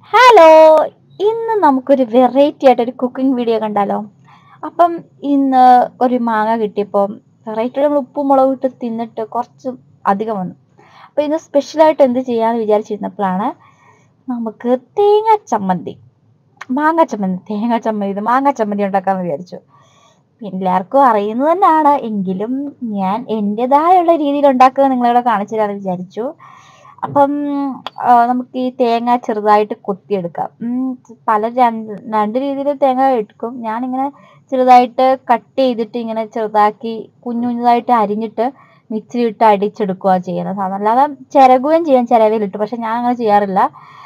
hello ഇന്ന് നമുക്കൊരു variety ആയിട്ട് ഒരു കുക്കിംഗ് വീഡിയോ കണ്ടാലോ അപ്പം ഇന്ന് ഒരു മാങ്ങ കിട്ടിയപ്പോൾ വെറൈറ്റി നമ്മൾ ഉപ്പും മുളകും ഇട്ട് തിന്നിട്ട് കുറച്ച് അധികം വന്നു അപ്പോൾ ഇന്ന് സ്പെഷ്യലായിട്ട് എന്ത് ചെയ്യാമെന്ന് വിചാരിച്ചിരുന്നപ്പോഴാണ് നമുക്ക് തേങ്ങ ചമ്മന്തി മാങ്ങ ചമ്മന്തി തേങ്ങ ചമ്മന്തി ഇത് മാങ്ങ ചമ്മന്തി ഉണ്ടാക്കാമെന്ന് വിചാരിച്ചു എല്ലാവർക്കും അറിയുന്നത് തന്നെയാണ് എങ്കിലും ഞാൻ എൻ്റെതായുള്ള രീതിയിൽ ഉണ്ടാക്കുക നിങ്ങളിവിടെ കാണിച്ചു തരാമെന്ന് വിചാരിച്ചു അപ്പം ആ, നമുക്ക് ഈ തേങ്ങ ചെറുതായിട്ട് കൊത്തിയെടുക്കാം ഉം, പല രണ്ട് രണ്ട് രീതിയിൽ തേങ്ങ എടുക്കും ഞാനിങ്ങനെ ചെറുതായിട്ട് കട്ട് ചെയ്തിട്ട് ഇങ്ങനെ ചെറുതാക്കി കുഞ്ഞു കുഞ്ഞതായിട്ട് അരിഞ്ഞിട്ട് മിക്സിയിലിട്ട് അടിച്ചെടുക്കുക ചെയ്യുന്നത് സാധാരണ അല്ലാതെ ചിരകുകയും ചെയ്യാം ചിരവിലിട്ട് പക്ഷെ ഞാൻ അങ്ങനെ ചെയ്യാറില്ല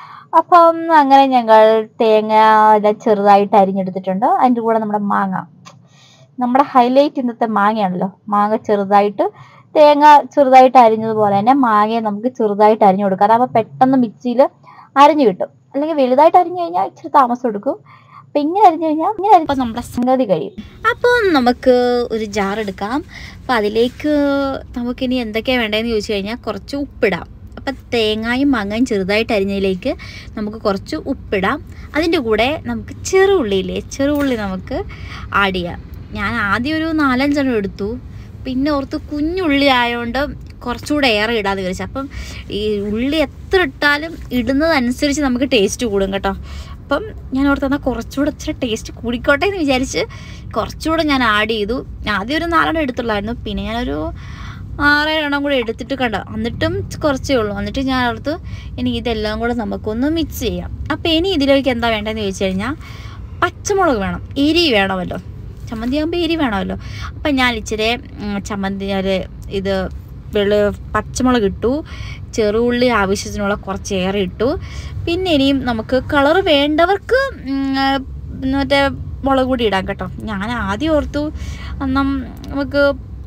അപ്പം അങ്ങനെ ഞങ്ങൾ തേങ്ങ എല്ലാം ചെറുതായിട്ട് അരിഞ്ഞെടുത്തിട്ടുണ്ട് അതിൻ്റെ കൂടെ നമ്മുടെ മാങ്ങ നമ്മുടെ ഹൈലൈറ്റ് ഇന്നത്തെ മാങ്ങയാണല്ലോ മാങ്ങ ചെറുതായിട്ട് തേങ്ങ ചെറുതായിട്ട് അരിഞ്ഞതുപോലെ തന്നെ മാങ്ങയെ നമുക്ക് ചെറുതായിട്ട് അരിഞ്ഞു കൊടുക്കാം അതാകുമ്പോൾ പെട്ടെന്ന് മിക്സിയിൽ അരിഞ്ഞു കിട്ടും അല്ലെങ്കിൽ വലുതായിട്ട് അരിഞ്ഞു കഴിഞ്ഞാൽ ഇച്ചിരി താമസം എടുക്കും അപ്പം ഇങ്ങനെ അരിഞ്ഞു കഴിഞ്ഞാൽ ഇങ്ങനെ അരിഞ്ഞപ്പോൾ നമ്മുടെ സംഗതി കഴിയും അപ്പോൾ നമുക്ക് ഒരു ജാർ എടുക്കാം അപ്പോൾ അതിലേക്ക് നമുക്കിനി എന്തൊക്കെയാണ് വേണ്ടതെന്ന് ചോദിച്ചു കഴിഞ്ഞാൽ കുറച്ച് ഉപ്പിടാം അപ്പം തേങ്ങയും മാങ്ങയും ചെറുതായിട്ട് അരിഞ്ഞതിലേക്ക് നമുക്ക് കുറച്ച് ഉപ്പിടാം അതിൻ്റെ കൂടെ നമുക്ക് ചെറുള്ളിയില്ലേ ചെറുള്ളി നമുക്ക് ആഡ് ചെയ്യാം ഞാൻ ആദ്യം ഒരു നാലഞ്ചെണ്ണം എടുത്തു പിന്നെ ഓർത്ത് കുഞ്ഞുള്ളി ആയതുകൊണ്ട് കുറച്ചുകൂടെ ഏറെ ഇടാന്ന് വിചാരിച്ചു അപ്പം ഈ ഉള്ളി എത്ര ഇട്ടാലും ഇടുന്നതനുസരിച്ച് നമുക്ക് ടേസ്റ്റ് കൂടും കേട്ടോ അപ്പം ഞാൻ ഓർത്ത് എന്നാൽ കുറച്ചുകൂടെ ഇച്ചിരി ടേസ്റ്റ് കൂടിക്കോട്ടെ എന്ന് വിചാരിച്ച് കുറച്ചുകൂടെ ഞാൻ ആഡ് ചെയ്തു ആദ്യം ഒരു നാലെണ്ണം എടുത്തുള്ളായിരുന്നു പിന്നെ ഞാനൊരു ആറേഴെണ്ണം കൂടെ എടുത്തിട്ട് കണ്ട എന്നിട്ടും കുറച്ചേ ഉള്ളൂ എന്നിട്ട് ഞാൻ ഓർത്ത് ഇനി ഇതെല്ലാം കൂടെ നമുക്കൊന്ന് മിക്സ് ചെയ്യാം അപ്പം ഇനി ഇതിലേക്ക് എന്താ വേണ്ടതെന്ന് ചോദിച്ചു കഴിഞ്ഞാൽ പച്ചമുളക് വേണം എരി വേണമല്ലോ ചമ്മന്തി ആകുമ്പോൾ എരി വേണമല്ലോ അപ്പം ഞാൻ ഇച്ചിരി ഉം, ചമ്മന്തി ഒരു ഇത് വെളു പച്ചമുളക് ഇട്ടു ചെറുള്ളി ആവശ്യത്തിനുള്ള കുറച്ച് ഏറെ ഇട്ടു പിന്നെ ഇനിയും നമുക്ക് കളർ വേണ്ടവർക്ക് ഉം, ആ, മറ്റേ മുളക് പൊടി ഇടാം കേട്ടോ ഞാൻ ആദ്യം ഓർത്തു എന്നാൽ നമുക്ക്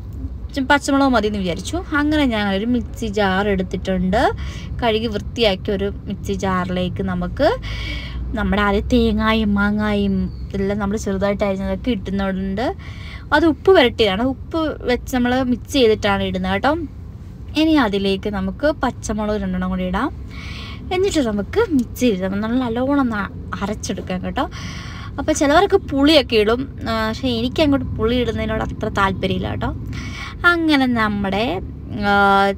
ചും പച്ചമുളക് മതി എന്ന് വിചാരിച്ചു അങ്ങനെ ഞാൻ ഒരു മിക്സി ജാർ എടുത്തിട്ടുണ്ട് കഴുകി വൃത്തിയാക്കിയ ഒരു മിക്സി ജാറിലേക്ക് നമുക്ക് നമ്മുടെ ആദ്യം തേങ്ങായും മാങ്ങായും എല്ലാം നമ്മൾ ചെറുതായിട്ട് അരിഞ്ഞതൊക്കെ ഇട്ടുന്നുണ്ട് അത് ഉപ്പ് പുരട്ടിയതാണ് ഉപ്പ് വെച്ച് നമ്മൾ മിക്സ് ചെയ്തിട്ടാണ് ഇടുന്നത് കേട്ടോ ഇനി അതിലേക്ക് നമുക്ക് പച്ചമുളക് രണ്ടെണ്ണം കൂടി ഇടാം എന്നിട്ട് നമുക്ക് മിക്സ് ചെയ്ത് നമ്മൾ നല്ലോണം ഒന്ന് അരച്ചെടുക്കാം കേട്ടോ അപ്പോൾ ചിലവർക്ക് പുളിയൊക്കെ ഇടും ആ, പക്ഷേ എനിക്ക് അങ്ങോട്ട് പുളി ഇടുന്നതിനോട് അത്ര താല്പര്യമില്ല കേട്ടോ അങ്ങനെ നമ്മുടെ ആ,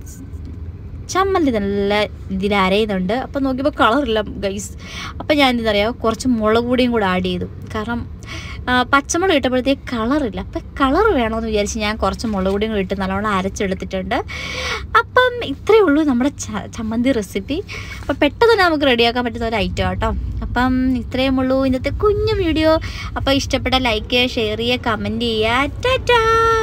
ചമ്മന്തി നല്ല ഇതിൽ അരയുന്നുണ്ട് അപ്പം നോക്കിയപ്പോൾ കളറില്ല ഗൈസ് അപ്പം ഞാൻ എന്താ പറയുക കുറച്ച് മുളക് പൊടിയും കൂടെ ആഡ് ചെയ്തു കാരണം ആ, പച്ചമുളക് ഇട്ടപ്പോഴത്തേക്ക് കളറില്ല അപ്പം കളർ വേണമെന്ന് വിചാരിച്ച് ഞാൻ കുറച്ച് മുളക് പൊടിയും കൂടി ഇട്ട് നല്ലോണം അരച്ചെടുത്തിട്ടുണ്ട് അപ്പം ഇത്രയേ ഉള്ളൂ നമ്മുടെ ച- ചമ്മന്തി റെസിപ്പി അപ്പം പെട്ടെന്ന് തന്നെ നമുക്ക് റെഡിയാക്കാൻ പറ്റുന്ന ഒരു ഐറ്റം കേട്ടോ അപ്പം ഇത്രയും ഉള്ളൂ ഇന്നത്തെ കുഞ്ഞു വീഡിയോ അപ്പോൾ ഇഷ്ടപ്പെട്ട ലൈക്ക് ചെയ്യുക ഷെയർ ചെയ്യുക കമൻറ്റ് ചെയ്യുക ടാറ്റാ